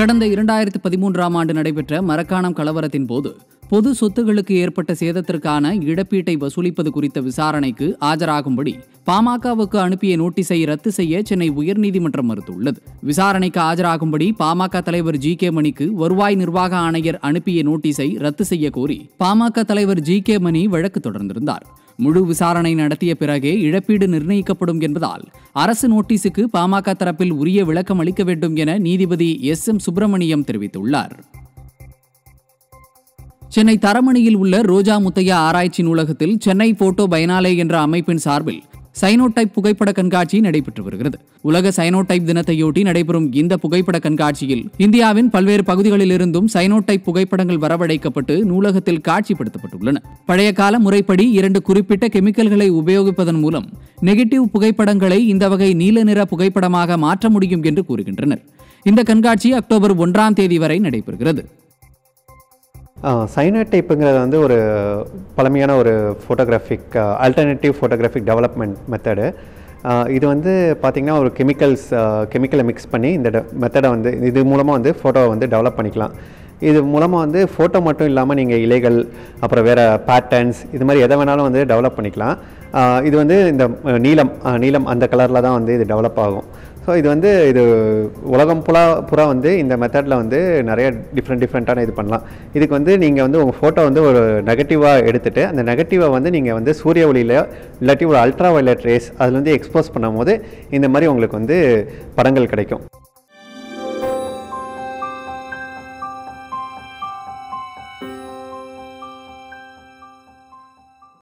கடந்த இரண்டாயிரத்து பதிமூன்றாம் ஆண்டு நடைபெற்ற மரக்காணம் கலவரத்தின் போது பொது சொத்துகளுக்கு ஏற்பட்ட சேதத்திற்கான இழப்பீட்டை வசூலிப்பது குறித்த விசாரணைக்கு ஆஜராகும்படி பாமகவுக்கு அனுப்பிய நோட்டீஸை ரத்து செய்ய சென்னை உயர்நீதிமன்றம் மறுத்துள்ளது விசாரணைக்கு ஆஜராகும்படி பாமக தலைவர் ஜி கே மணிக்கு வருவாய் நிர்வாக ஆணையர் அனுப்பிய நோட்டீஸை ரத்து செய்ய கோரி பாமக தலைவர் ஜி கே மணி வழக்கு தொடர்ந்திருந்தார் முழு விசாரணை நடத்திய பிறகே இழப்பீடு நிர்ணயிக்கப்படும் என்பதால் அரசு நோட்டீஸுக்கு பாமக தரப்பில் உரிய விளக்கம் அளிக்க வேண்டும் என நீதிபதி எஸ் எம் சுப்பிரமணியம் தெரிவித்துள்ளார் சென்னை தரமணியில் உள்ள ரோஜா முத்தையா ஆராய்ச்சி நூலகத்தில் சென்னை போட்டோ பைனாலே என்ற அமைப்பின் சார்பில் சைனோடைப் புகைப்பட கண்காட்சி நடைபெற்று வருகிறது உலக சைனோடைப் தினத்தையொட்டி நடைபெறும் இந்த புகைப்பட கண்காட்சியில் இந்தியாவின் பல்வேறு பகுதிகளிலிருந்தும் சைனோடைப் புகைப்படங்கள் வரவழைக்கப்பட்டு நூலகத்தில் காட்சிப்படுத்தப்பட்டுள்ளன பழைய கால முறைப்படி இரண்டு குறிப்பிட்ட கெமிக்கல்களை உபயோகிப்பதன் மூலம் நெகட்டிவ் புகைப்படங்களை இந்த வகை நீல நிற புகைப்படமாக மாற்ற முடியும் என்று கூறுகின்றனர் இந்த கண்காட்சி அக்டோபர் ஒன்றாம் தேதி வரை நடைபெறுகிறது சைனடைப்புங்கிறது வந்து ஒரு பழமையான ஒரு photographic alternative photographic development method இது வந்து பார்த்திங்கன்னா ஒரு கெமிக்கல்ஸ் கெமிக்கலை மிக்ஸ் பண்ணி இந்த மெத்தடை வந்து இது மூலமாக வந்து ஃபோட்டோவை வந்து டெவலப் பண்ணிக்கலாம் இது மூலமாக வந்து ஃபோட்டோ மட்டும் இல்லாமல் நீங்கள் இலைகள் அப்புறம் வேறு பேட்டர்ன்ஸ் இது மாதிரி எதை வேணாலும் வந்து டெவலப் பண்ணிக்கலாம் ஆஹ் இது வந்து இந்த அஹ், நீலம் ஆஹ், நீலம் அந்த கலரில் தான் வந்து இது டெவலப் ஆகும் ஸோ இது வந்து இது உலகம் புறா புறா வந்து இந்த மெத்தடில் வந்து நிறைய டிஃப்ரெண்ட் டிஃப்ரெண்ட்டான இது பண்ணலாம் இதுக்கு வந்து நீங்கள் வந்து உங்கள் ஃபோட்டோ வந்து ஒரு நெகட்டிவாக எடுத்துகிட்டு அந்த நெகட்டிவை வந்து நீங்கள் வந்து சூரிய ஒளியில் இல்லாட்டி ஒரு அல்ட்ரா வயலட் ரேஸ் அதில் வந்து எக்ஸ்போஸ் பண்ணும்போது இந்த மாதிரி உங்களுக்கு வந்து படங்கள் கிடைக்கும்